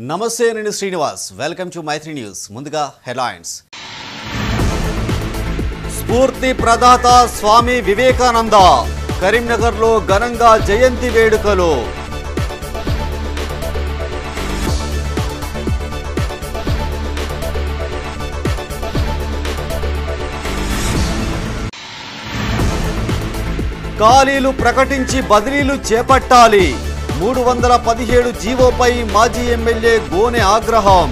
నమస్తే నేను Srinivas welcome to Maitri news ముందుగా హెడ్లైన్స్ స్ఫూర్తి ప్రదాత స్వామి వివేకానంద కరీంనగర్లో ఘనంగా జయంతి వేడుకలు ఖాళీలు ప్రకటించి బదిలీలు చేపట్టాలి మూడు వందల పదిహేడు జీవోపై మాజీ ఎమ్మెల్యే గోనె ఆగ్రహం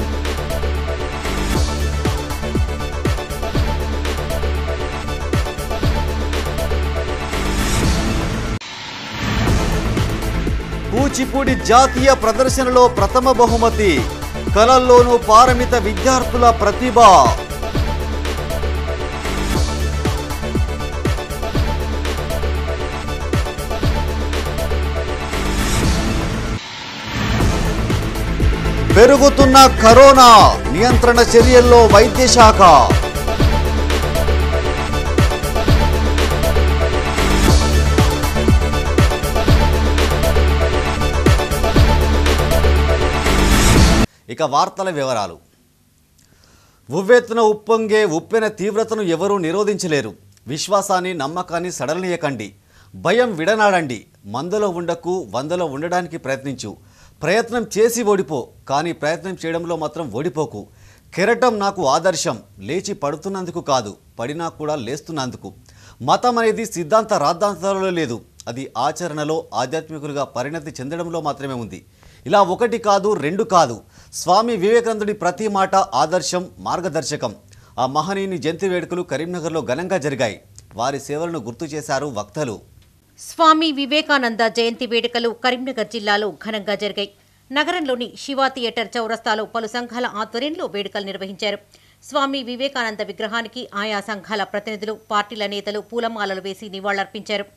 కూచిపూడి జాతీయ ప్రదర్శనలో ప్రథమ బహుమతి కళల్లోనూ పారమిత విద్యార్థుల ప్రతిభ పెరుగుతున్న కరోనా నియంత్రణ చర్యల్లో వైద్య శాఖ ఇక వార్తల వివరాలు ఉవ్వెత్తున ఉప్పొంగే ఉప్పెన తీవ్రతను ఎవరూ నిరోధించలేరు విశ్వాసాన్ని నమ్మకాన్ని సడలనీయకండి భయం విడనాడండి మందలో ఉండకు వందలో ఉండడానికి ప్రయత్నించు ప్రయత్నం చేసి ఓడిపో కానీ ప్రయత్నం చేయడంలో మాత్రం ఓడిపోకు కెరటం నాకు ఆదర్శం లేచి పడుతున్నందుకు కాదు పడినా కూడా లేస్తున్నందుకు మతం అనేది సిద్ధాంత రాద్ధాంతాలలో లేదు అది ఆచరణలో ఆధ్యాత్మికులుగా పరిణతి చెందడంలో మాత్రమే ఉంది ఇలా ఒకటి కాదు రెండు కాదు స్వామి వివేకానందుడి ప్రతి మాట ఆదర్శం మార్గదర్శకం ఆ మహనీయుని జయంతి వేడుకలు కరీంనగర్లో ఘనంగా జరిగాయి వారి సేవలను గుర్తు చేశారు వక్తలు స్వామి వివేకానంద జయంతి వేడుకలు కరీంనగర్ జిల్లాలో ఘనంగా జరిగాయి నగరంలోని శివా థియేటర్ చౌరస్తాలో పలు సంఘాల ఆధ్వర్యంలో వేడుకలు నిర్వహించారు స్వామి వివేకానంద విగ్రహానికి ఆయా సంఘాల ప్రతినిధులు పార్టీల నేతలు పూలమాలలు వేసి నివాళులర్పించారు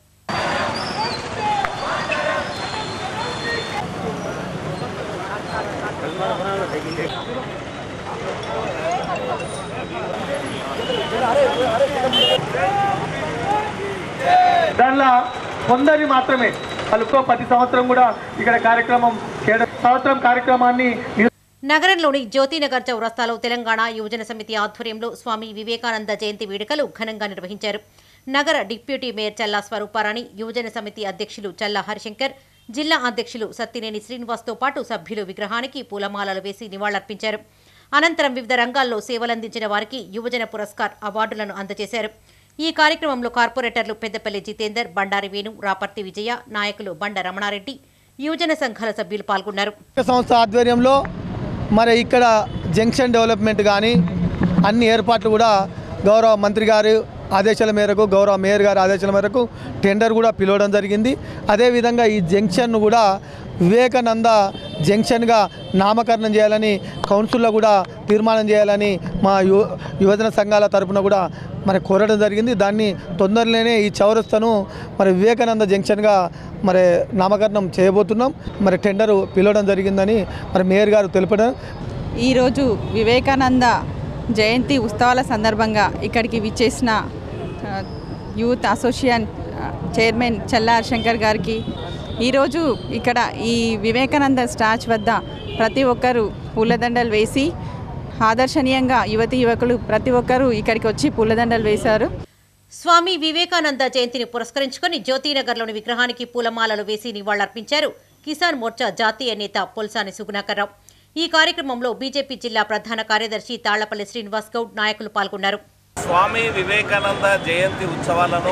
దానిలో కొందరి మాత్రమే వాళ్ళతో ప్రతి సంవత్సరం కూడా ఇక్కడ కార్యక్రమం చేయడం సంవత్సరం కార్యక్రమాన్ని నిర్- నగరంలోని జ్యోతినగర్ చౌరస్తాలో తెలంగాణ యువజన సమితి ఆధ్వర్యంలో స్వామి వివేకానంద జయంతి వేడుకలు ఘనంగా నిర్వహించారు నగర డిప్యూటీ మేయర్ చల్లా స్వరూపారాణి యువజన సమితి అధ్యక్షులు చల్లా హరిశంకర్ జిల్లా అధ్యక్షులు సత్తినేని శ్రీనివాస్తో పాటు సభ్యులు విగ్రహానికి పూలమాలలు వేసి నివాళులర్పించారు అనంతరం వివిధ రంగాల్లో సేవలందించిన వారికి యువజన పురస్కార్ అవార్డులను అందజేశారు ఈ కార్యక్రమంలో కార్పొరేటర్లు పెద్దపల్లి జితేందర్ బండారి వేణు రాపర్తి విజయ నాయకులు బండ రమణారెడ్డి యువజన సంఘాల సభ్యులు పాల్గొన్నారు సంస్థ ఆధ్వర్యంలో మరి ఇక్కడ జంక్షన్ డెవలప్మెంట్ కానీ అన్ని ఏర్పాట్లు కూడా గౌరవ మంత్రి గారు ఆదేశాల మేరకు గౌరవ మేయర్ గారి ఆదేశాల మేరకు టెండర్ కూడా పిలవడం జరిగింది అదేవిధంగా ఈ జంక్షన్ను కూడా వివేకానంద జంక్షన్గా నామకరణం చేయాలని కౌన్సిల్లో కూడా తీర్మానం చేయాలని మా యువ యువజన సంఘాల తరపున కూడా మరి కోరడం జరిగింది దాన్ని తొందరలోనే ఈ చౌరస్తను మరి వివేకానంద జంక్షన్గా మరి నామకరణం చేయబోతున్నాం మరి టెండరు పిలవడం జరిగిందని మరి మేయర్ గారు తెలుపడం ఈరోజు వివేకానంద జయంతి ఉత్సవాల సందర్భంగా ఇక్కడికి విచ్చేసిన ఆ, యూత్ అసోసియేషన్ ఆ, చైర్మన్ చల్లార్ శంకర్ గారికి ఈరోజు ఇక్కడ ఈ వివేకానంద స్టాచ్ వద్ద ప్రతి ఒక్కరూ పూలదండలు వేసి ఆదర్శనీయంగా యువతి యువకులు ప్రతి ఒక్కరూ ఇక్కడికి వచ్చి పూలదండలు వేశారు స్వామి వివేకానంద జయంతిని పురస్కరించుకొని జ్యోతినగర్లోని విగ్రహానికి పూలమాలలు వేసి నివాళులర్పించారు కిసాన్ మోర్చా జాతీయ నేత పొల్సాని సుగుణాకర్రావు ఈ కార్యక్రమంలో బీజేపీ జిల్లా ప్రధాన కార్యదర్శి తాళ్లపల్లి శ్రీనివాస్ గౌడ్ నాయకులు పాల్గొన్నారు స్వామి వివేకానంద జయంతి ఉత్సవాలను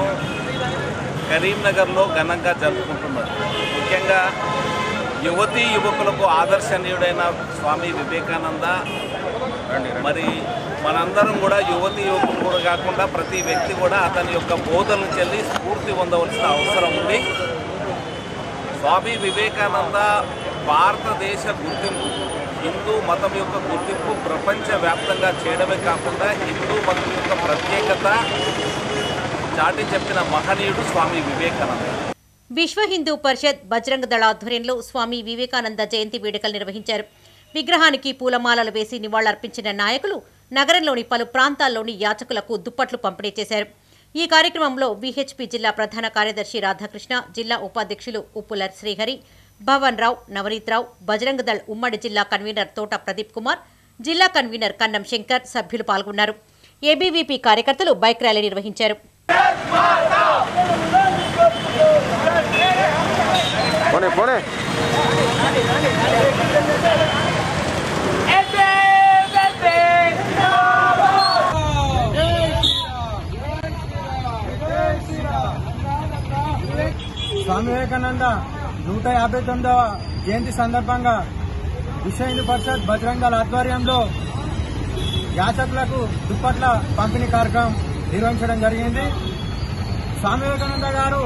కరీంనగర్లో ఘనంగా జరుపుకుంటున్నారు ముఖ్యంగా యువతీ యువకులకు ఆదర్శనీయుడైన స్వామి వివేకానంద మరి మనందరం కూడా యువతి యువకులు కూడా కాకుండా ప్రతి వ్యక్తి కూడా అతని యొక్క బోధనలు చెల్లి స్ఫూర్తి పొందవలసిన అవసరం ఉంది స్వామి వివేకానంద భారతదేశ గుర్తింపు హిందూ మతం యొక్క గుర్తింపు ప్రపంచవ్యాప్తంగా చేయడమే కాకుండా హిందూ మతం యొక్క ప్రత్యేకత చాటి చెప్పిన మహనీయుడు స్వామి వివేకానంద విశ్వ హిందూ పరిషత్ బజరంగ దళ ఆధ్వర్యంలో స్వామి వివేకానంద జయంతి వేడుకలు నిర్వహించారు విగ్రహానికి పూలమాలలు వేసి నివాళులర్పించిన నాయకులు నగరంలోని పలు ప్రాంతాల్లోని యాచకులకు దుప్పట్లు పంపిణీ చేశారు ఈ కార్యక్రమంలో విహెచ్పి జిల్లా ప్రధాన కార్యదర్శి రాధాకృష్ణ జిల్లా ఉపాధ్యక్షులు ఉప్పుల శ్రీహరి భవన్ రావు నవనీత్ రావు బజరంగ దళ్ ఉమ్మడి జిల్లా కన్వీనర్ తోట ప్రదీప్ కుమార్ జిల్లా కన్వీనర్ కన్నం శంకర్ సభ్యులు పాల్గొన్నారు ఏబీవీపీ కార్యకర్తలు బైక్ ర్యాలీ నిర్వహించారు పోనే పోనే స్వామి వివేకానంద నూట యాభై తొమ్మిదవ జయంతి సందర్భంగా విశ్వ హిందూ పరిషత్ బజరంగ దళ ఆధ్వర్యంలో యాచకులకు దుప్పట్ల పంపిణీ కార్యక్రమం నిర్వహించడం జరిగింది స్వామి వివేకానంద గారు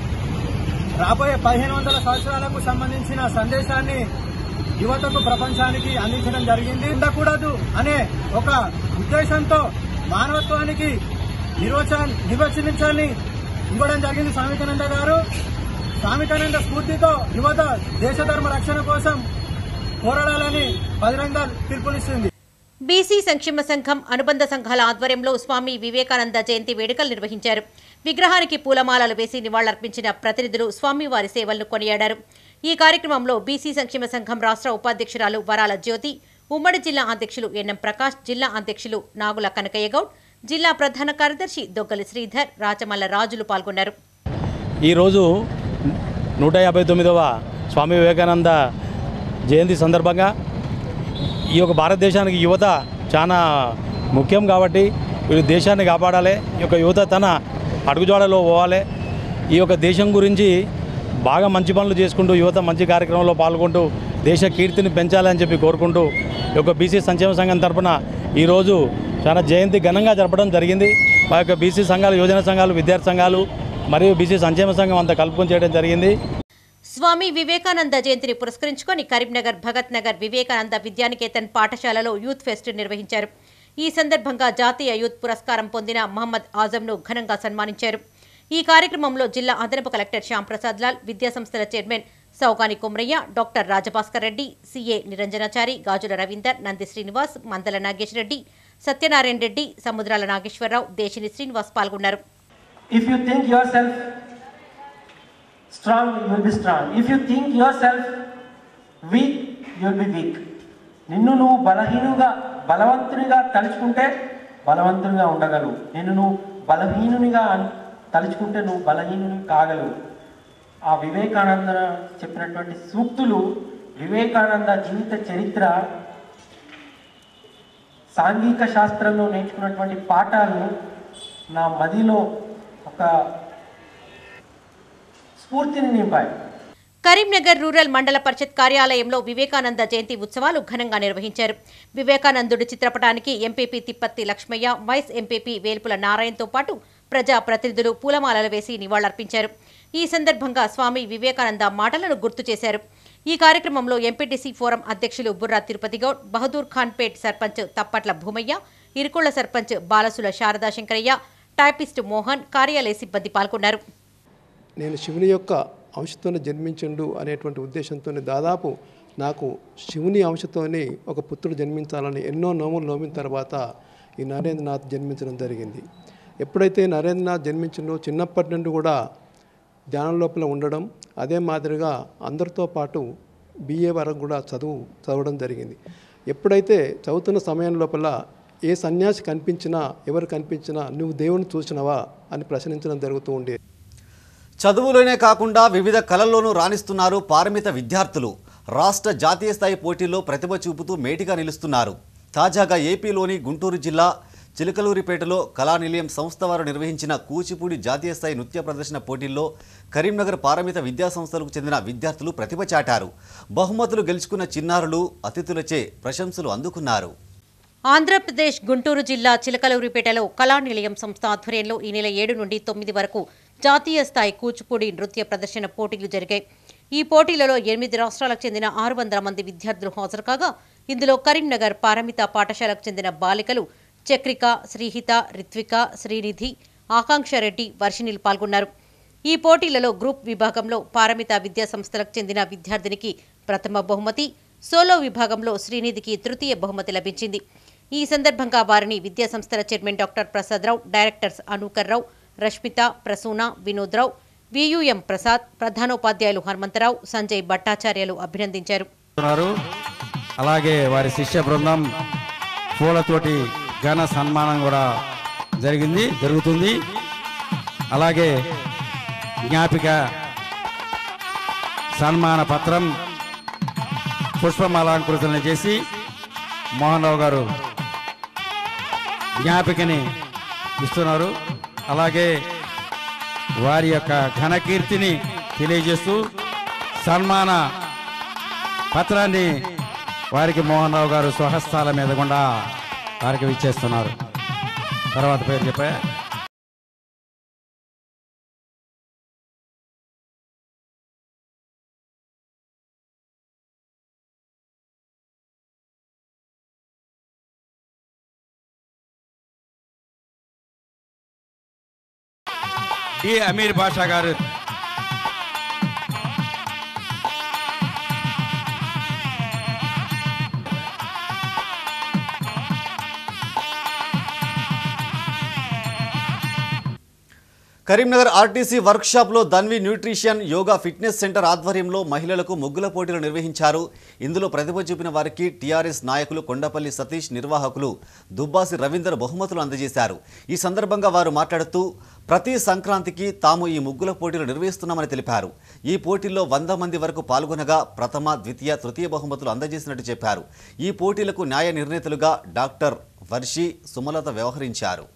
రాబోయే పదిహేను వందల సంవత్సరాలకు సంబంధించిన సందేశాన్ని యువతకు ప్రపంచానికి అందించడం జరిగింది ఉండకూడదు అనే ఒక ఉద్దేశంతో మానవత్వానికి నిర్వచన నిర్వచనించాలని ఇవ్వడం జరిగింది స్వామికానంద గారు స్వామికానంద స్ఫూర్తితో యువత దేశ ధర్మ రక్షణ కోసం పోరాడాలని బజరంగ దళ్ పిలుపునిస్తుంది బీసీ సంక్షేమ సంఘం అనుబంధ సంఘాల ఆధ్వర్యంలో స్వామి వివేకానంద జయంతి వేడుకలు నిర్వహించారు విగ్రహానికి పూలమాలలు వేసి నివాళులర్పించిన ప్రతినిధులు స్వామివారి సేవలను కొనియాడారు ఈ కార్యక్రమంలో బీసీ సంక్షేమ సంఘం రాష్ట్ర ఉపాధ్యక్షురాలు వరాల జ్యోతి ఉమ్మడి జిల్లా అధ్యక్షులు ఎన్ఎం ప్రకాష్ జిల్లా అధ్యక్షులు నాగుల కనకయ్య గౌడ్ జిల్లా ప్రధాన కార్యదర్శి దొగ్గలి శ్రీధర్ రాచమల్ల రాజులు పాల్గొన్నారు ఈరోజు నూట యాభై తొమ్మిదవ స్వామి వివేకానంద జయంతి సందర్భంగా ఈ యొక్క భారతదేశానికి యువత చాలా ముఖ్యం కాబట్టి వీళ్ళు దేశాన్ని కాపాడాలి ఈ యొక్క యువత తన అడుగుజాడలో పోవాలి ఈ యొక్క దేశం గురించి బాగా మంచి పనులు చేసుకుంటూ యువత మంచి కార్యక్రమంలో పాల్గొంటూ దేశ కీర్తిని పెంచాలని చెప్పి కోరుకుంటూ ఈ యొక్క బీసీ సంక్షేమ సంఘం తరపున ఈరోజు చాలా జయంతి ఘనంగా జరపడం జరిగింది మా యొక్క బీసీ సంఘాలు యువజన సంఘాలు విద్యార్థి సంఘాలు మరియు బీసీ సంక్షేమ సంఘం అంతా కలుపుకొని చేయడం జరిగింది స్వామి వివేకానంద జయంతిని పురస్కరించుకొని కరీంనగర్ భగత్ నగర్ వివేకానంద విద్యానికేతన్ పాఠశాలలో యూత్ ఫెస్ట్ నిర్వహించారు ఈ సందర్భంగా జాతీయ యూత్ పురస్కారం పొందిన మహమ్మద్ ఆజంను ఘనంగా సన్మానించారు ఈ కార్యక్రమంలో జిల్లా అదనపు కలెక్టర్ శ్యాంప్రసాద్ లాల్ విద్యాసంస్థల chairman Saugani Kumraiah doctor Rajabhaskar Reddy CA Niranjanachari Gajula Ravinder Nandi Srinivas Mandala Nagesh Reddy Satyanarayana Reddy సముద్రాల నాగేశ్వరరావు దేశిని శ్రీనివాస్ పాల్గొన్నారు If you think yourself strong, you will be strong. If you think yourself weak, you will be weak. నిన్ను నువ్వు బలహీనుగా బలవంతునిగా తలుచుకుంటే బలవంతునిగా ఉండగలవు నిన్ను నువ్వు బలహీనునిగా అన్- తలుచుకుంటే నువ్వు బలహీనుని కాగలవు ఆ వివేకానంద చెప్పినటువంటి సూక్తులు వివేకానంద జీవిత చరిత్ర సాంఘిక శాస్త్రంలో నేర్చుకున్నటువంటి పాఠాలు నా మదిలో ఒక స్ఫూర్తిని నింపాయి కరీంనగర్ రూరల్ మండల పరిషత్ కార్యాలయంలో వివేకానంద జయంతి ఉత్సవాలు ఘనంగా నిర్వహించారు వివేకానందుడి చిత్రపటానికి MPP Tippatti Lakshmaiah vice MPP Velpula నారాయణతో పాటు ప్రజా ప్రతినిధులు పూలమాలలు వేసి నివాళులర్పించారు ఈ సందర్భంగా స్వామి వివేకానంద మాటలను గుర్తు చేశారు ఈ కార్యక్రమంలో ఎంపీటీసీ ఫోరం అధ్యక్షులు బుర్రా తిరుపతి గౌడ్ బహదూర్ ఖాన్పేట్ సర్పంచ్ తప్పట్ల భూమయ్య ఇరుకుళ్ల సర్పంచ్ బాలసుల శారదా శంకరయ్య టైపిస్ట్ మోహన్ కార్యాలయ సిబ్బంది పాల్గొన్నారు నేను శివుని యొక్క అంశతోనే జన్మించిండు అనేటువంటి ఉద్దేశంతో దాదాపు నాకు శివుని అంశతోనే ఒక పుత్రుడు జన్మించాలని ఎన్నో నోములు నోమిన తర్వాత ఈ నరేంద్రనాథ్ జన్మించడం జరిగింది ఎప్పుడైతే నరేంద్రనాథ్ జన్మించిండో చిన్నప్పటి నుండి కూడా ధ్యానం లోపల ఉండడం అదే మాదిరిగా అందరితో పాటు బిఏ వరకు కూడా చదువు చదవడం జరిగింది ఎప్పుడైతే చదువుతున్న సమయం లోపల ఏ సన్యాసి కనిపించినా ఎవరు కనిపించినా నువ్వు దేవుని చూసినవా అని ప్రశ్నించడం జరుగుతూ ఉండేది చదువులోనే కాకుండా వివిధ కళల్లోనూ రాణిస్తున్నారు పారమిత విద్యార్థులు రాష్ట్ర జాతీయ స్థాయి పోటీల్లో ప్రతిభ చూపుతూ మేటిగా నిలుస్తున్నారు తాజాగా ఏపీలోని గుంటూరు జిల్లా చిలకలూరిపేటలో కళానిలయం సంస్థ వారు నిర్వహించిన కూచిపూడి జాతీయ స్థాయి నృత్య ప్రదర్శన పోటీల్లో కరీంనగర్ పారమిత విద్యా సంస్థలకు చెందిన విద్యార్థులు ప్రతిభ చాటారు బహుమతులు గెలుచుకున్న చిన్నారులు అతిథులచే ప్రశంసలు అందుకున్నారు ఆంధ్రప్రదేశ్ గుంటూరు జిల్లా చిలకలూరిపేటలో కళానిలయం సంస్థ ఆధ్వర్యంలో ఈ నెల ఏడు నుండి తొమ్మిది వరకు జాతీయ స్థాయి కూచిపూడి నృత్య ప్రదర్శన పోటీలు జరిగాయి ఈ పోటీలలో ఎనిమిది రాష్ట్రాలకు చెందిన ఆరు వందల మంది విద్యార్థులు హాజరు కాగా ఇందులో కరీంనగర్ పారమిత పాఠశాలకు చెందిన బాలికలు చక్రిక శ్రీహిత రిత్విక శ్రీనిధి ఆకాంక్ష రెడ్డి వర్షిణిలు పాల్గొన్నారు ఈ పోటీలలో గ్రూప్ విభాగంలో పారమిత విద్యా సంస్థలకు చెందిన విద్యార్థినికి ప్రథమ బహుమతి సోలో విభాగంలో శ్రీనిధికి తృతీయ బహుమతి లభించింది ఈ సందర్భంగా వారిని విద్యా సంస్థల chairman doctor Prasad Rao directors Anukar Rao Rashmita Prasuna Vinod Rao VUM Prasad ప్రధానోపాధ్యాయులు హనుమంతరావు సంజయ్ భట్టాచార్యలు అభినందించారు ఉన్నారు అలాగే వారి శిష్య బృందం పూలతోటి ఘన సన్మానం కూడా జరిగింది జరుగుతుంది అలాగే జ్ఞాపిక సన్మాన పత్రం పుష్పమాలాంకృతులను చేసి మోహన్ రావు గారు జ్ఞాపికని ఇస్తున్నారు అలాగే వారి యొక్క ఘనకీర్తిని తెలియజేస్తూ సన్మాన పత్రాన్ని వారికి మోహన్ రావు గారు స్వహస్తాల మీద గుండా వారికి ఇచ్చేస్తున్నారు తర్వాత పేరు చెప్పా డి అమీర్ బాషా గారు కరీంనగర్ ఆర్టీసీ వర్క్షాప్లో Dhanvi nutrition yoga fitness centre ఆధ్వర్యంలో మహిళలకు ముగ్గుల పోటీలు నిర్వహించారు ఇందులో ప్రతిభ చూపిన వారికి టీఆర్ఎస్ నాయకులు కొండపల్లి సతీష్ నిర్వాహకులు దుబ్బాసి రవీందర్ బహుమతులు అందజేశారు ఈ సందర్భంగా వారు మాట్లాడుతూ ప్రతి సంక్రాంతికి తాము ఈ ముగ్గుల పోటీలు నిర్వహిస్తున్నామని తెలిపారు ఈ పోటీల్లో వంద మంది వరకు పాల్గొనగా ప్రథమ ద్వితీయ తృతీయ బహుమతులు అందజేసినట్టు చెప్పారు ఈ పోటీలకు న్యాయ నిర్ణేతలుగా డాక్టర్ వర్షి సుమలత వ్యవహరించారు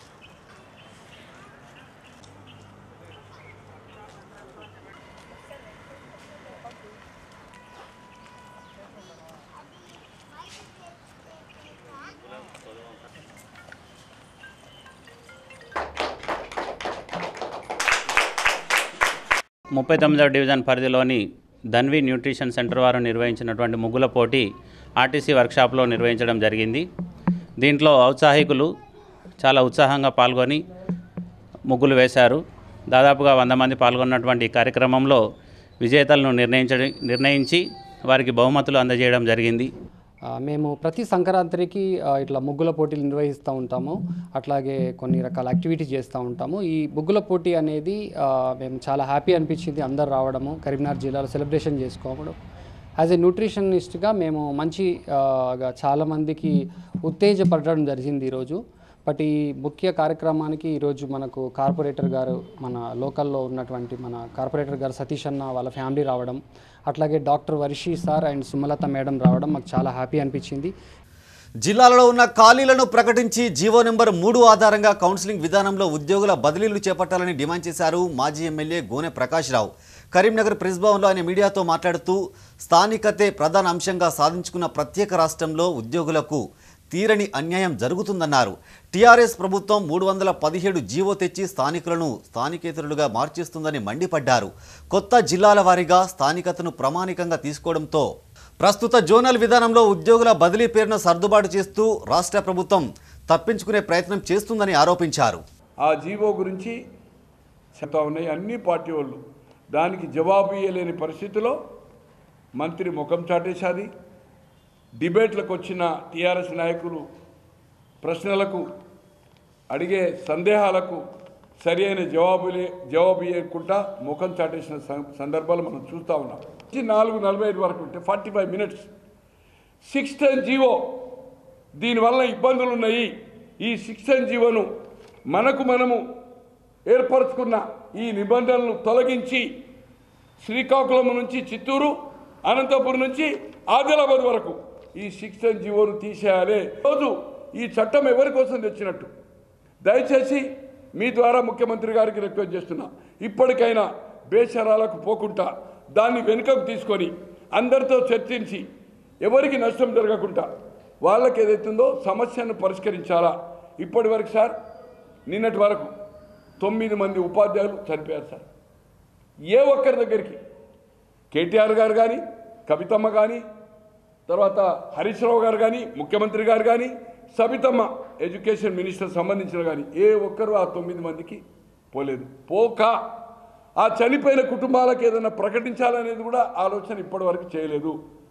ముప్పై తొమ్మిదవ డివిజన్ పరిధిలోని ధన్వి న్యూట్రిషన్ సెంటర్ వారు నిర్వహించినటువంటి ముగ్గుల పోటీ ఆర్టీసీ వర్క్షాప్లో నిర్వహించడం జరిగింది దీంట్లో ఔత్సాహికులు చాలా ఉత్సాహంగా పాల్గొని ముగ్గులు వేశారు దాదాపుగా వంద మంది పాల్గొన్నటువంటి ఈ కార్యక్రమంలో విజేతలను నిర్ణయించడం నిర్ణయించి వారికి బహుమతులు అందజేయడం జరిగింది ఆ, మేము ప్రతి సంక్రాంతికి ఆ, ఇట్లా ముగ్గుల పోటీలు నిర్వహిస్తూ ఉంటాము అట్లాగే కొన్ని రకాల యాక్టివిటీస్ చేస్తూ ఉంటాము ఈ ముగ్గుల పోటీ అనేది ఆ, మేము చాలా హ్యాపీ అనిపించింది అందరు రావడము కరీంనగర్ జిల్లాలో సెలబ్రేషన్ చేసుకోవడం యాజ్ ఎ న్యూట్రిషనిస్ట్గా మేము మంచి ఆ, గా చాలామందికి ఉత్తేజపడడం జరిగింది ఈరోజు బట్ ఈ ముఖ్య కార్యక్రమానికి ఈరోజు మనకు కార్పొరేటర్ గారు మన లోకల్లో ఉన్నటువంటి మన కార్పొరేటర్ గారు సతీష్ అన్న వాళ్ళ ఫ్యామిలీ రావడం అట్లాగే doctor Varshi sir and Sumalatha madam రావడం మాకు చాలా హ్యాపీ అనిపించింది జిల్లాలలో ఉన్న ఖాళీలను ప్రకటించి జీవో నెంబర్ మూడు ఆధారంగా కౌన్సిలింగ్ విధానంలో ఉద్యోగుల బదిలీలు చేపట్టాలని డిమాండ్ చేశారు మాజీ ఎమ్మెల్యే గోనె ప్రకాష్ రావు కరీంనగర్ ప్రెస్ భవన్లో ఆయన మీడియాతో మాట్లాడుతూ స్థానికతే ప్రధాన అంశంగా సాధించుకున్న ప్రత్యేక రాష్ట్రంలో ఉద్యోగులకు తీరని అన్యాయం జరుగుతుందన్నారు టీఆర్ఎస్ ప్రభుత్వం మూడు వందల పదిహేడు జీవో తెచ్చి స్థానికులను స్థానికేతరులుగా మార్చేస్తుందని మండిపడ్డారు కొత్త జిల్లాల వారీగా స్థానికతను ప్రామాణికంగా తీసుకోవడంతో ప్రస్తుత జోనల్ విధానంలో ఉద్యోగుల బదిలీ పేరును సర్దుబాటు చేస్తూ రాష్ట్ర ప్రభుత్వం తప్పించుకునే ప్రయత్నం చేస్తుందని ఆరోపించారు ఆ జీవో గురించి చెప్తా ఉన్నాయి అన్ని పార్టీ వాళ్ళు దానికి జవాబు ఇవ్వలేని పరిస్థితిలో మంత్రి ముఖం చాటేశాది డిబేట్లకు వచ్చిన టీఆర్ఎస్ నాయకులు ప్రశ్నలకు అడిగే సందేహాలకు సరి అయిన జవాబులే జవాబు ఇవ్వకుండా ముఖం చాటేసిన సం- సందర్భాలు మనం చూస్తూ ఉన్నాం ఈ నాలుగు నలభై ఐదు వరకు ఉంటే forty five minutes six ten GO దీనివల్ల ఇబ్బందులు ఉన్నాయి ఈ సిక్స్ టెన్ జీవోను మనకు మనము ఏర్పరచుకున్న ఈ నిబంధనలు తొలగించి శ్రీకాకుళం నుంచి చిత్తూరు అనంతపురం నుంచి ఆదిలాబాద్ వరకు ఈ సిక్స్ టెన్ జీవోను తీసేయాలి రోజు ఈ చట్టం ఎవరి కోసం తెచ్చినట్టు దయచేసి మీ ద్వారా ముఖ్యమంత్రి గారికి రిక్వెస్ట్ చేస్తున్నా ఇప్పటికైనా బేషరాలకు పోకుండా దాన్ని వెనుకకు తీసుకొని అందరితో చర్చించి ఎవరికి నష్టం జరగకుండా వాళ్ళకి ఏదైతుందో సమస్యను పరిష్కరించాలా ఇప్పటి వరకు సార్ నిన్నటి వరకు తొమ్మిది మంది ఉపాధ్యాయులు చనిపోయారు సార్ ఏ ఒక్కరి దగ్గరికి కేటీఆర్ గారు కానీ కవితమ్మ కానీ తర్వాత హరీష్ రావు గారు కానీ ముఖ్యమంత్రి గారు కానీ సబితమ్మ ఎడ్యుకేషన్ మినిస్టర్ సంబంధించిన కానీ ఏ ఒక్కరు ఆ తొమ్మిది మందికి పోలేదు పోక ఆ చనిపోయిన కుటుంబాలకు ఏదైనా ప్రకటించాలనేది కూడా ఆలోచన ఇప్పటివరకు చేయలేదు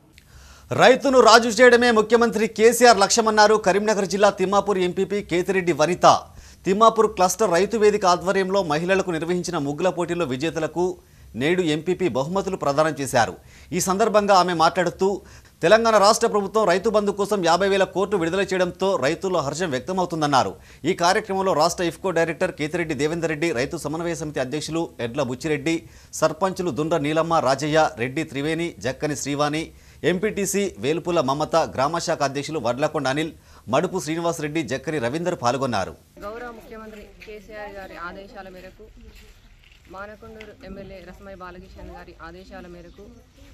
రైతును రాజు చేయడమే ముఖ్యమంత్రి కేసీఆర్ లక్ష్యమన్నారు కరీంనగర్ జిల్లా తిమ్మాపూర్ ఎంపీపీ కేతిరెడ్డి వనిత తిమ్మాపూర్ క్లస్టర్ రైతు వేదిక ఆధ్వర్యంలో మహిళలకు నిర్వహించిన ముగ్గుల పోటీలో విజేతలకు నేడు ఎంపీపీ బహుమతులు ప్రదానం చేశారు ఈ సందర్భంగా ఆమె మాట్లాడుతూ తెలంగాణ రాష్ట్ర ప్రభుత్వం రైతు బంధు కోసం యాభై వేల కోట్లు విడుదల చేయడంతో రైతుల్లో హర్షం వ్యక్తమవుతుందన్నారు ఈ కార్యక్రమంలో రాష్ట్ర ఇఫ్కో డైరెక్టర్ కేతిరెడ్డి దేవేందర్ రెడ్డి రైతు సమన్వయ సమితి అధ్యక్షులు ఎడ్ల బుచ్చిరెడ్డి సర్పంచులు దుండ్ర నీలమ్మ రాజయ్య రెడ్డి త్రివేణి జక్కని శ్రీవాణి ఎంపీటీసీ వేలుపుల మమత గ్రామశాఖ అధ్యక్షులు వడ్లకొండ అనిల్ మడుపు శ్రీనివాసరెడ్డి జక్కని రవీందర్ పాల్గొన్నారు గౌరవ ముఖ్యమంత్రి కేసీఆర్ గారి ఆదేశాల మేరకు మానకొండూరు ఎమ్మెల్యే రసమయ్య బాలకిషన్ గారి ఆదేశాల మేరకు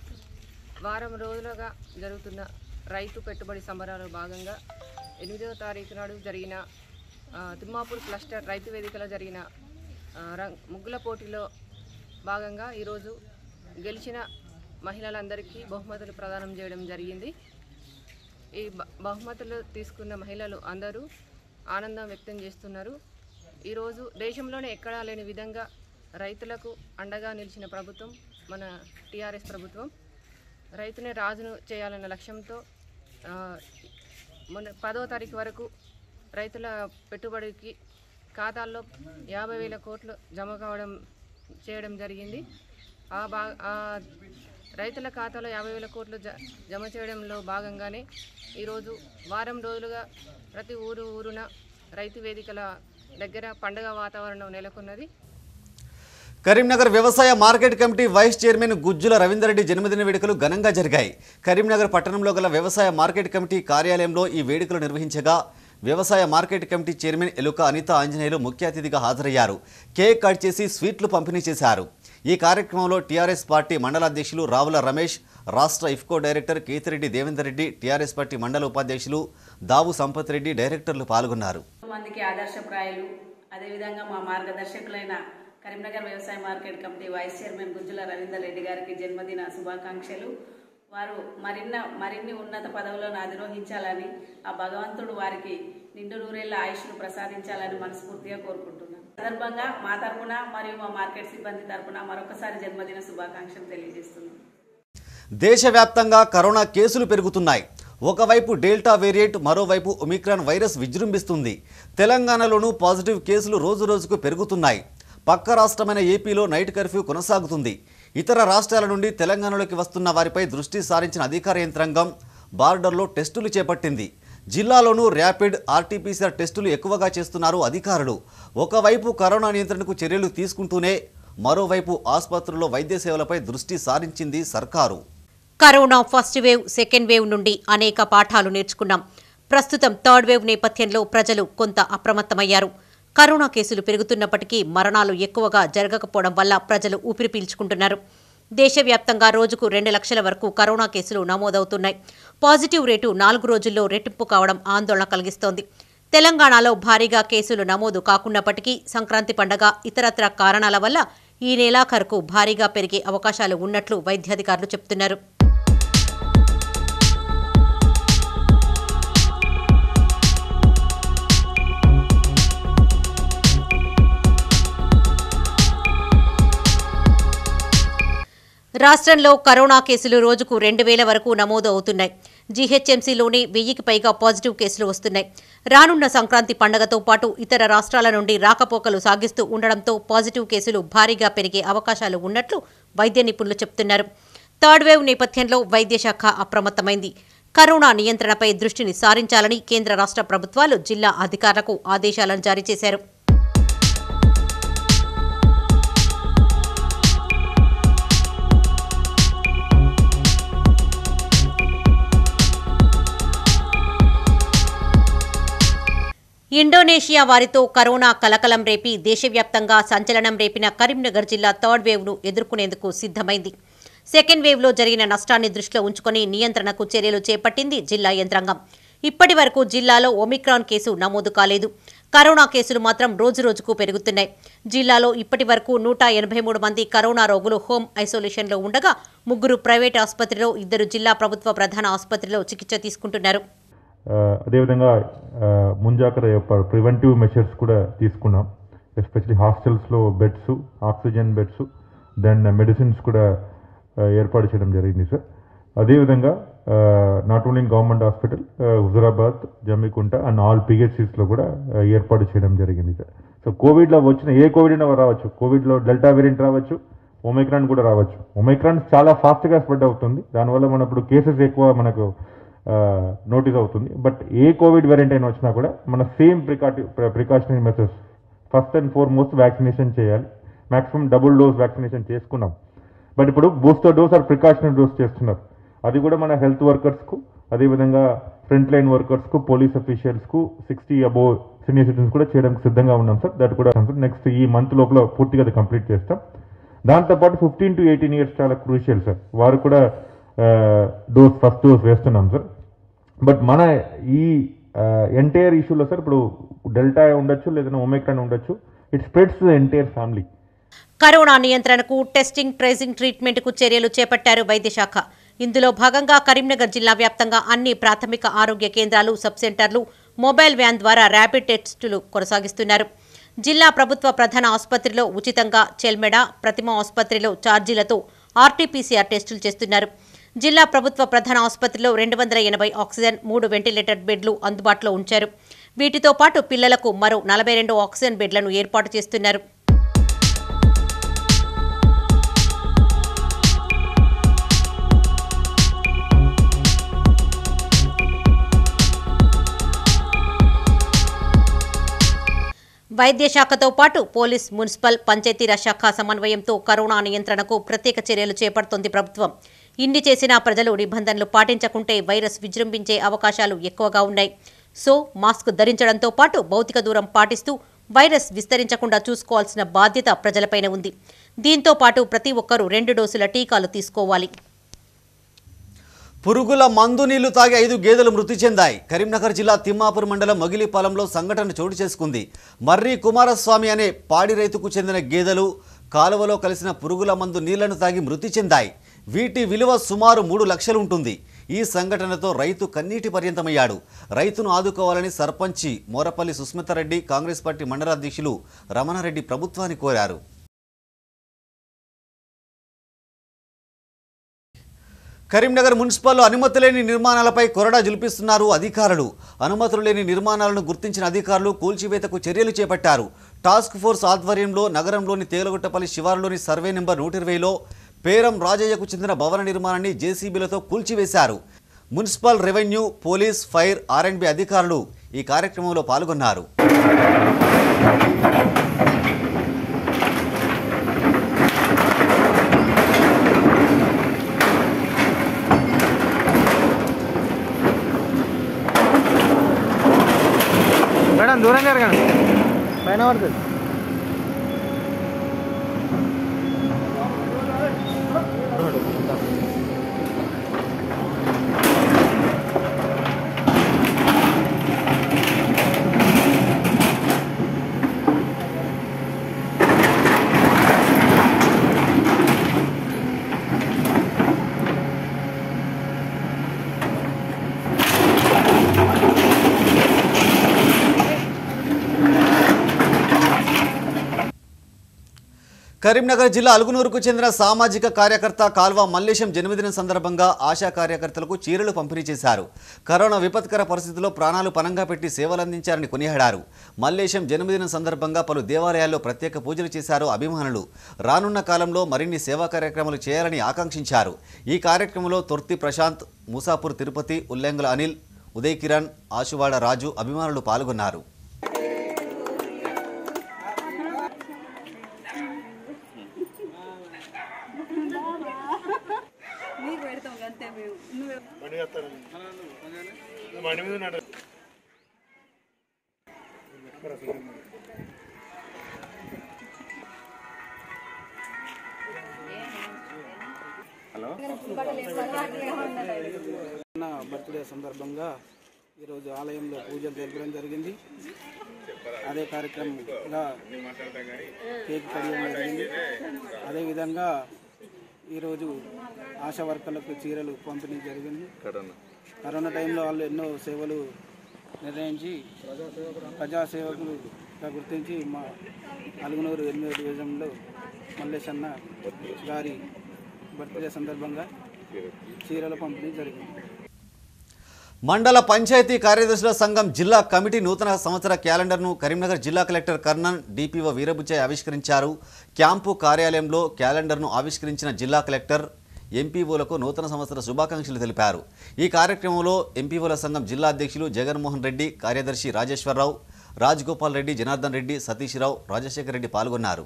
వారం రోజులుగా జరుగుతున్న రైతు పెట్టుబడి సంబరాలు భాగంగా ఎనిమిదవ తారీఖు నాడు జరిగిన ఆ, తిమ్మాపూర్ క్లస్టర్ రైతు వేదికలో జరిగిన ఆ, రం- ముగ్గుల పోటీలో భాగంగా ఈరోజు గెలిచిన మహిళలందరికీ బహుమతులు ప్రదానం చేయడం జరిగింది ఈ బ- బహుమతులు తీసుకున్న మహిళలు అందరూ ఆనందం వ్యక్తం చేస్తున్నారు ఈరోజు దేశంలోనే ఎక్కడా లేని విధంగా రైతులకు అండగా నిలిచిన ప్రభుత్వం మన టీఆర్ఎస్ ప్రభుత్వం రైతునే రాజును చేయాలన్న లక్ష్యంతో ఆ, మొన్న పదో తారీఖు వరకు రైతుల పెట్టుబడికి ఖాతాల్లో యాభై వేల కోట్లు జమ కావడం చేయడం జరిగింది ఆ బా ఆ రైతుల ఖాతాలో యాభై వేల కోట్లు జ జమ చేయడంలో భాగంగానే ఈరోజు వారం రోజులుగా ప్రతి ఊరు ఊరున రైతు వేదికల దగ్గర పండగ వాతావరణం నెలకొన్నది కరీంనగర్ వ్యవసాయ market committee vice chairman Gujjula Ravinderreddy జన్మదిన వేడుకలు ఘనంగా జరిగాయి కరీంనగర్ పట్టణంలో గల వ్యవసాయ మార్కెట్ కమిటీ కార్యాలయంలో ఈ వేడుకలు నిర్వహించగా వ్యవసాయ మార్కెట్ కమిటీ చైర్మన్ ఎలుక అనిత ఆంజనేయులు ముఖ్య అతిథిగా హాజరయ్యారు కేక్ కట్ చేసి స్వీట్లు పంపిణీ చేశారు ఈ కార్యక్రమంలో టీఆర్ఎస్ పార్టీ మండల అధ్యక్షులు రావుల రమేష్ రాష్ట్ర IFFCO director Kethireddy Devender Reddy TRS party మండల ఉపాధ్యక్షులు దావు సంపత్ రెడ్డి డైరెక్టర్లు పాల్గొన్నారు మందికి ఆదర్శప్రాయులు అదేవిధంగా మా మార్గదర్శకులైన కరీంనగర్ వ్యవసాయ market committee vice chairman Gujjula Ravinder Reddy గారికి జన్మదిన శుభాకాంక్షలు వారు మరిన్న మరిన్ని ఉన్నత పదవులను అధిరోహించాలని ఆ భగవంతుడు వారికి నిండు నూరేళ్ల ఆయుష్ను ప్రసాదించాలని మనస్ఫూర్తిగా కోరుకుంటున్నాను ఈ సందర్భంగా మా తరపున మరియు మా మార్కెట్ సిబ్బంది తరపున మరొకసారి జన్మదిన శుభాకాంక్షలు తెలియజేస్తున్నాను దేశవ్యాప్తంగా కరోనా కేసులు పెరుగుతున్నాయి ఒకవైపు డెల్టా వేరియంట్ మరోవైపు ఒమిక్రాన్ వైరస్ విజృంభిస్తుంది తెలంగాణలోనూ పాజిటివ్ కేసులు రోజురోజుకు పెరుగుతున్నాయి పక్క రాష్ట్రమైన ఏపీలో నైట్ కర్ఫ్యూ కొనసాగుతుంది ఇతర రాష్ట్రాల నుండి తెలంగాణలోకి వస్తున్న వారిపై దృష్టి సారించిన అధికార యంత్రాంగం బార్డర్లో టెస్టులు చేపట్టింది జిల్లాలోనూ ర్యాపిడ్ ఆర్టీపీసీఆర్ టెస్టులు ఎక్కువగా చేస్తున్నారు అధికారులు ఒకవైపు కరోనా నియంత్రణకు చర్యలు తీసుకుంటూనే మరోవైపు ఆసుపత్రుల్లో వైద్య సేవలపై దృష్టి సారించింది సర్కారు corona first wave second wave నుండి అనేక పాఠాలు నేర్చుకున్నాం ప్రస్తుతం థర్డ్ వేవ్ నేపథ్యంలో ప్రజలు కొంత అప్రమత్తమయ్యారు కరోనా కేసులు పెరుగుతున్నప్పటికీ మరణాలు ఎక్కువగా జరగకపోవడం వల్ల ప్రజలు ఊపిరి పీల్చుకుంటున్నారు దేశవ్యాప్తంగా రోజుకు రెండు లక్షల వరకు కరోనా కేసులు నమోదవుతున్నాయి పాజిటివ్ రేటు నాలుగు రోజుల్లో రెట్టింపు కావడం ఆందోళన కలిగిస్తోంది తెలంగాణలో భారీగా కేసులు నమోదు కాకున్నప్పటికీ సంక్రాంతి పండగ ఇతరత్ర కారణాల వల్ల ఈ నెలాఖరుకు భారీగా పెరిగే అవకాశాలు ఉన్నట్లు వైద్యాధికారులు చెబుతున్నారు రాష్ట్రంలో కరోనా కేసులు రోజుకు రెండు వేల వరకు నమోదు అవుతున్నాయి జీహెచ్ఎంసీలోనే వెయ్యికి పైగా పాజిటివ్ కేసులు వస్తున్నాయి రానున్న సంక్రాంతి పండగతో పాటు ఇతర రాష్ట్రాల నుండి రాకపోకలు సాగిస్తూ ఉండడంతో పాజిటివ్ కేసులు భారీగా పెరిగే అవకాశాలు ఉన్నట్లు వైద్య నిపుణులు చెబుతున్నారు థర్డ్ వేవ్ నేపథ్యంలో వైద్య శాఖ అప్రమత్తమైంది కరోనా నియంత్రణపై దృష్టిని సారించాలని కేంద్ర రాష్ట్ర ప్రభుత్వాలు జిల్లా అధికారులకు ఆదేశాలను జారీ చేశారు ఇండోనేషియా వారితో కరోనా కలకలం రేపి దేశవ్యాప్తంగా సంచలనం రేపిన కరీంనగర్ జిల్లా థర్డ్ వేవ్ను ఎదుర్కొనేందుకు సిద్ధమైంది సెకండ్ వేవ్లో జరిగిన నష్టాన్ని దృష్టిలో ఉంచుకొని నియంత్రణకు చర్యలు చేపట్టింది జిల్లా యంత్రాంగం ఇప్పటి వరకు జిల్లాలో ఒమిక్రాన్ కేసు నమోదు కాలేదు కరోనా కేసులు మాత్రం రోజురోజుకు పెరుగుతున్నాయి జిల్లాలో ఇప్పటి వరకు నూట ఎనభై మూడు మంది కరోనా రోగులు హోం ఐసోలేషన్లో ఉండగా ముగ్గురు ప్రైవేట్ ఆసుపత్రిలో ఇద్దరు జిల్లా ప్రభుత్వ ప్రధాన ఆసుపత్రిలో చికిత్స తీసుకుంటున్నారు ఆ, అదేవిధంగా ఆ, ముంజాగ్రత్త ప్రివెంటివ్ మెషర్స్ కూడా తీసుకున్నాం ఎస్పెషలీ హాస్టల్స్లో beds oxygen beds then medicines కూడా ఆ, ఏర్పాటు చేయడం జరిగింది సార్ అదేవిధంగా not only in government hospital Huzurabad Jammikunta and all పిహెచ్సిస్లో కూడా ఆ, ఏర్పాటు చేయడం జరిగింది సార్ సో కోవిడ్లో వచ్చిన ఏ కోవిడ్ అయినా రావచ్చు కోవిడ్లో డెల్టా వేరియంట్ రావచ్చు ఒమైక్రాన్ కూడా రావచ్చు ఒమైక్రాన్ చాలా ఫాస్ట్గా స్ప్రెడ్ అవుతుంది దానివల్ల మన ఇప్పుడు కేసెస్ ఎక్కువ మనకు నోటీస్ అవుతుంది బట్ ఏ కోవిడ్ వేరియంట్ అయినా వచ్చినా కూడా మన సేమ్ ప్రికాటి precautionary methods first and foremost vaccination చేయాలి మాక్సిమం డబుల్ డోస్ వ్యాక్సినేషన్ చేసుకున్నాం బట్ ఇప్పుడు booster dose or precautionary dose చేస్తున్నారు అది కూడా మన హెల్త్ వర్కర్స్కు అదేవిధంగా ఫ్రంట్ లైన్ వర్కర్స్కు పోలీస్ అఫీషియల్స్కు సిక్స్టీ అబోవ్ సీనియర్ సిటిజన్స్ కూడా చేయడానికి సిద్ధంగా ఉన్నాం సార్ దట్ కూడా నెక్స్ట్ ఈ మంత్ లోపల పూర్తిగా అది కంప్లీట్ చేస్తాం దాంతోపాటు ఫిఫ్టీన్ టు ఎయిటీన్ ఇయర్స్ చాలా క్రూషియల్ సార్ వారు కూడా డోస్ ఫస్ట్ డోస్ వేస్తున్నాం సార్ బట్ మన ఈ ఎంటైర్ ఇష్యూలో సార్ ఇప్పుడు డెల్టా ఉండొచ్చు లేదంటే ఒమేక్రాన్ ఉండొచ్చు it spreads to entire family corona నియంత్రణకు టెస్టింగ్ ట్రేసింగ్ ట్రీట్మెంట్కు చర్యలు చేపట్టారు వైద్య శాఖ ఇందులో భాగంగా కరీంనగర్ జిల్లా వ్యాప్తంగా అన్ని ప్రాథమిక ఆరోగ్య కేంద్రాలు సబ్ సెంటర్లు మొబైల్ వ్యాన్ ద్వారా ర్యాపిడ్ టెస్టులు కొనసాగిస్తున్నారు జిల్లా ప్రభుత్వ ప్రధాన ఆసుపత్రిలో ఉచితంగా చెల్మెడ ప్రతిమ ఆసుపత్రిలో ఛార్జీలతో ఆర్టీపీసీఆర్ టెస్టులు చేస్తున్నారు జిల్లా ప్రభుత్వ ప్రధాన ఆసుపత్రిలో రెండు వందల ఎనభై ఆక్సిజన్ మూడు వెంటిలేటర్ బెడ్లు అందుబాటులో ఉంచారు వీటితో పాటు పిల్లలకు మరో నలభై రెండు ఆక్సిజన్ బెడ్లను ఏర్పాటు చేస్తున్నారు వైద్య శాఖతో పాటు పోలీస్ మున్సిపల్ పంచాయతీరాజ్ శాఖ సమన్వయంతో కరోనా నియంత్రణకు ప్రత్యేక చర్యలు చేపడుతోంది ప్రభుత్వం ఇన్ని చేసినా ప్రజలు నిబంధనలు పాటించకుంటే వైరస్ విజృంభించే అవకాశాలు ఎక్కువగా ఉన్నాయి సో మాస్క్ ధరించడంతో పాటు భౌతిక దూరం పాటిస్తూ వైరస్ విస్తరించకుండా చూసుకోవాల్సిన బాధ్యత ప్రజలపైన ఉంది దీంతో పాటు ప్రతి ఒక్కరూ రెండు డోసుల టీకాలు తీసుకోవాలి పురుగుల మందు నీళ్లు తాగి ఐదు గేదెలు మృతి చెందాయి కరీంనగర్ జిల్లా తిమ్మాపూర్ మండలం మొగిలిపాలెంలో సంఘటన చోటు చేసుకుంది మర్రి కుమారస్వామి అనే పాడి రైతుకు చెందిన గేదెలు కాలువలో కలిసిన పురుగుల మందు నీళ్లను తాగి మృతి చెందాయి వీటి విలువ సుమారు మూడు లక్షలు ఉంటుంది ఈ సంఘటనతో రైతు కన్నీటి పర్యంతమయ్యాడు రైతును ఆదుకోవాలని సర్పంచి మోరపల్లి సుస్మితారెడ్డి కాంగ్రెస్ పార్టీ మండల అధ్యక్షులు రమణారెడ్డి ప్రభుత్వాన్ని కోరారు కరీంనగర్ మున్సిపల్లో అనుమతి లేని నిర్మాణాలపై కొరడా జులిపిస్తున్నారు అధికారులు అనుమతులు లేని నిర్మాణాలను గుర్తించిన అధికారులు కూల్చివేతకు చర్యలు చేపట్టారు టాస్క్ ఫోర్స్ ఆధ్వర్యంలో నగరంలోని తేలగుట్టపల్లి శివారులోని సర్వే నెంబర్ నూట ఇరవైలో పేరం రాజయ్యకు చెందిన భవన నిర్మాణాన్ని జేసీబీలతో కూల్చివేశారు municipal revenue police fire R and B అధికారులు ఈ కార్యక్రమంలో పాల్గొన్నారు మేడం దూరం జరగండి పైన పడుతుంది కరీంనగర్ జిల్లా అలుగునూరుకు చెందిన సామాజిక కార్యకర్త కాల్వ మల్లేశం జన్మదినం సందర్భంగా ఆశా కార్యకర్తలకు చీరలు పంపిణీ చేశారు కరోనా విపత్కర పరిస్థితుల్లో ప్రాణాలు పనంగా పెట్టి సేవలందించారని కొనియాడారు మల్లేశం జన్మదినం సందర్భంగా పలు దేవాలయాల్లో ప్రత్యేక పూజలు చేశారు అభిమానులు రానున్న కాలంలో మరిన్ని సేవా కార్యక్రమాలు చేయాలని ఆకాంక్షించారు ఈ కార్యక్రమంలో తొర్తి ప్రశాంత్ ముసాపూర్ తిరుపతి ఉల్లంగుల అనిల్ ఉదయ్ కిరణ్ ఆశువాడ రాజు అభిమానులు పాల్గొన్నారు నీకు పెడతాం అంతే మేము నువ్వే నా బర్త్డే సందర్భంగా ఈరోజు ఆలయంలో పూజలు జరపడం జరిగింది అదే కార్యక్రమంగా కేక్ కడియడం జరిగింది అదేవిధంగా ఈరోజు ఆశా వర్కర్లకు చీరలు పంపిణీ జరిగింది కరోనా టైంలో వాళ్ళు ఎన్నో సేవలు నిర్ణయించి ప్రజాసేవకులుగా గుర్తించి మా అలుగునూరు ఎనిమిదో డివిజన్లో మల్లేశన్న గారి బర్త్డే సందర్భంగా చీరల పంపిణీ జరిగింది మండల పంచాయతీ కార్యదర్శుల సంఘం జిల్లా కమిటీ నూతన సంవత్సర క్యాలెండర్ను కరీంనగర్ జిల్లా కలెక్టర్ కర్ణన్ డిపిఓ వీరబుచ్చయ్య ఆవిష్కరించారు క్యాంపు కార్యాలయంలో క్యాలెండర్ను ఆవిష్కరించిన జిల్లా కలెక్టర్ ఎంపీఓలకు నూతన సంవత్సర శుభాకాంక్షలు తెలిపారు ఈ కార్యక్రమంలో ఎంపీఓల సంఘం జిల్లా అధ్యక్షులు జగన్మోహన్ రెడ్డి కార్యదర్శి రాజేశ్వరరావు రాజ్గోపాల్ రెడ్డి జనార్దన్ రెడ్డి సతీష్ రావు రాజశేఖర్ రెడ్డి పాల్గొన్నారు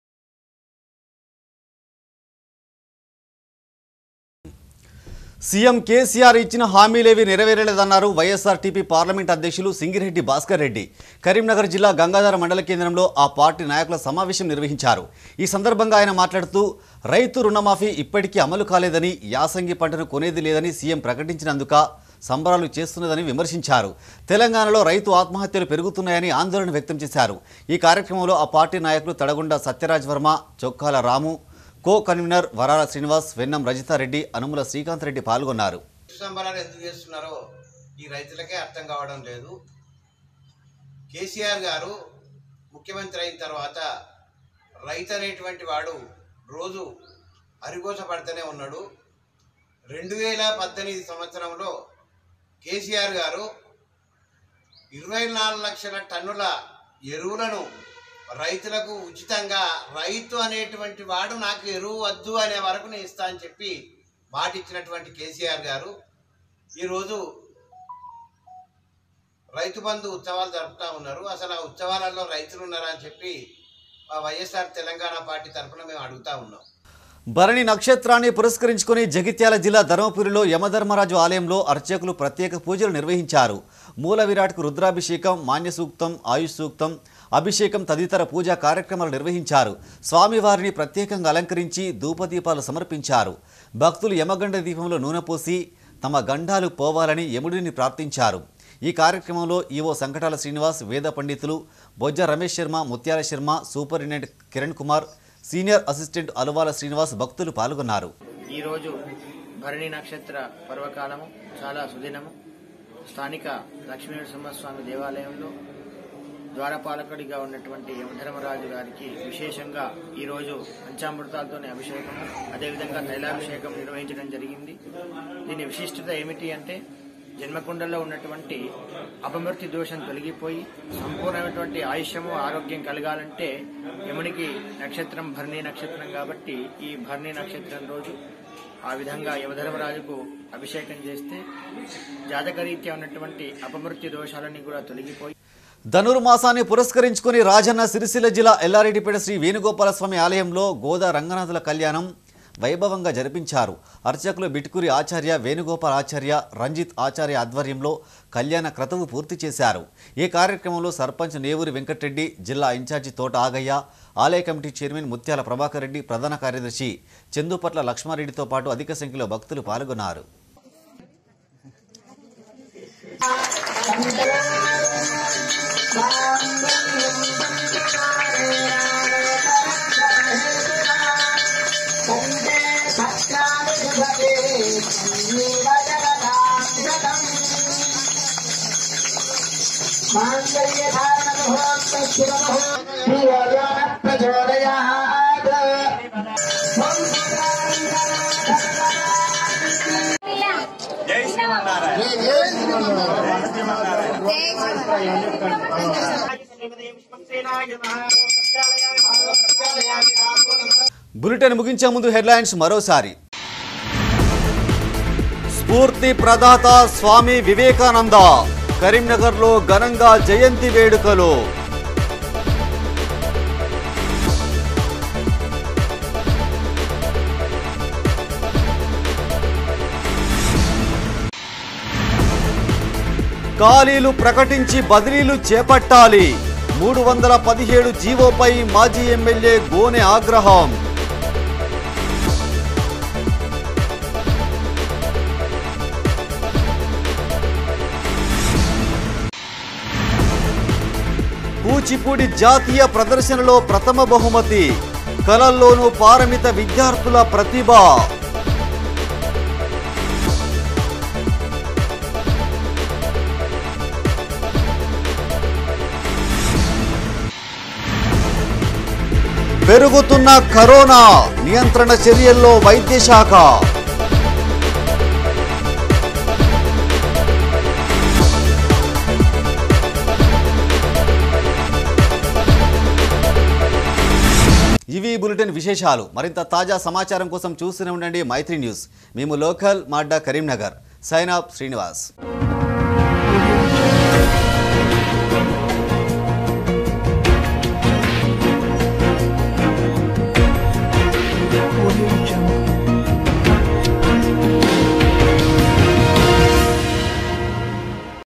సీఎం కేసీఆర్ ఇచ్చిన హామీలేవి నెరవేరలేదన్నారు వైఎస్ఆర్టీపీ పార్లమెంట్ అధ్యక్షులు సింగిరెడ్డి భాస్కర్ రెడ్డి కరీంనగర్ జిల్లా గంగాధర మండల కేంద్రంలో ఆ పార్టీ నాయకుల సమావేశం నిర్వహించారు ఈ సందర్భంగా ఆయన మాట్లాడుతూ రైతు రుణమాఫీ ఇప్పటికీ అమలు కాలేదని యాసంగి పంటను కొనేది లేదని సీఎం ప్రకటించినందుక సంబరాలు చేస్తున్నదని విమర్శించారు తెలంగాణలో రైతు ఆత్మహత్యలు పెరుగుతున్నాయని ఆందోళన వ్యక్తం చేశారు ఈ కార్యక్రమంలో ఆ పార్టీ నాయకులు తడగొండ సత్యరాజ్ వర్మ చొక్కాల రాము కో కన్వీనర్ వరాల శ్రీనివాస్ వెన్నం రజితారెడ్డి అనుముల శ్రీకాంత్ రెడ్డి పాల్గొన్నారు సంబరాలు ఎందుకు చేస్తున్నారో ఈ రైతులకే అర్థం కావడం లేదు కేసీఆర్ గారు ముఖ్యమంత్రి అయిన తర్వాత రైతు అనేటువంటి వాడు రోజు అరిగోసపడుతూనే ఉన్నాడు రెండు వేల పద్దెనిమిది సంవత్సరంలో కేసీఆర్ గారు ఇరవై నాలుగు లక్షల టన్నుల ఎరువులను రైతులకు ఉచితంగా రైతు అనేటువంటి వాడు నాకు ఎరువు వద్దు అనే వరకు నేను ఇస్తా అని చెప్పి మాట ఇచ్చినటువంటి కేసీఆర్ గారు ఈరోజు రైతు బంధు ఉత్సవాలు జరుపుతా ఉన్నారు అసలు ఆ ఉత్సవాలలో రైతులు ఉన్నారా అని చెప్పి ఆ వైఎస్ఆర్ తెలంగాణ పార్టీ తరఫున మేము అడుగుతా ఉన్నాం భరణి నక్షత్రాన్ని పురస్కరించుకుని జగిత్యాల జిల్లా ధర్మపురిలో యమధర్మరాజు ఆలయంలో అర్చకులు ప్రత్యేక పూజలు నిర్వహించారు మూల విరాట్కు రుద్రాభిషేకం మాన్య సూక్తం ఆయుష్ సూక్తం అభిషేకం తదితర పూజా కార్యక్రమాలు నిర్వహించారు స్వామివారిని ప్రత్యేకంగా అలంకరించి ధూపదీపాలు సమర్పించారు భక్తులు యమగండ దీపంలో నూనె పోసి తమ గండాలు పోవాలని యముడిని ప్రార్థించారు ఈ కార్యక్రమంలో ఈవో సంకటాల శ్రీనివాస్ వేద పండితులు బొజ్జ Ramesh Sharma Mutyala Sharma superintendent Kiran Kumar senior assistant Aluvala Srinivas భక్తులు పాల్గొన్నారు ఈరోజు భరణి నక్షత్ర పర్వకాలము చాలా సుదినము స్థానిక లక్ష్మీనరసింహస్వామి దేవాలయంలో ద్వారపాలకుడిగా ఉన్నటువంటి యమధర్మరాజు గారికి విశేషంగా ఈరోజు పంచామృతాలతోనే అభిషేకము అదేవిధంగా తైలాభిషేకం నిర్వహించడం జరిగింది దీని విశిష్టత ఏమిటి అంటే జన్మకుండలో ఉన్నటువంటి అపమృత్యు దోషం తొలగిపోయి సంపూర్ణమైనటువంటి ఆయుష్యము ఆరోగ్యం కలగాలంటే యమునికి నక్షత్రం భరణి నక్షత్రం కాబట్టి ఈ భరణి నక్షత్రం రోజు ఆ విధంగా యమధర్మరాజుకు అభిషేకం చేస్తే జాతకరీత్యా ఉన్నటువంటి అపమృత్యు దోషాలన్నీ కూడా తొలగిపోయి ధనుర్మాసాన్ని పురస్కరించుకుని రాజన్న సిరిసిల్ల జిల్లా ఎల్లారెడ్డిపేట శ్రీ వేణుగోపాలస్వామి ఆలయంలో గోదా రంగనాథుల కళ్యాణం వైభవంగా జరిపించారు అర్చకులు బిట్కూరి ఆచార్య వేణుగోపాల్ ఆచార్య రంజిత్ ఆచార్య ఆధ్వర్యంలో కళ్యాణ క్రతువు పూర్తి చేశారు ఈ కార్యక్రమంలో సర్పంచ్ నేవూరి వెంకటరెడ్డి జిల్లా ఇన్ఛార్జి తోట ఆగయ్య ఆలయ కమిటీ చైర్మన్ ముత్యాల ప్రభాకర్ రెడ్డి ప్రధాన కార్యదర్శి చందుపట్ల లక్ష్మారెడ్డితో పాటు అధిక సంఖ్యలో భక్తులు పాల్గొన్నారు బులెటిన్ ముగించే ముందు హెడ్లైన్స్ మరోసారి స్ఫూర్తి ప్రదాత స్వామి వివేకానంద కరీంనగర్లో ఘనంగా జయంతి వేడుకలు ఖాళీలు ప్రకటించి బదిలీలు చేపట్టాలి మూడు వందల పదిహేడు జీవోపై మాజీ ఎమ్మెల్యే గోనె ఆగ్రహం కూచిపూడి జాతీయ ప్రదర్శనలో ప్రథమ బహుమతి కళల్లోనూ పారమిత విద్యార్థుల ప్రతిభ పెరుగుతున్న కరోనా నియంత్రణ చర్యల్లో వైద్య శాఖ ఇవి ఈ బులెటిన్ విశేషాలు మరింత తాజా సమాచారం కోసం చూస్తూనే ఉండండి మైత్రి న్యూస్ మేము లోకల్ మాడ్డా కరీంనగర్ సైన్ ఆఫ్ శ్రీనివాస్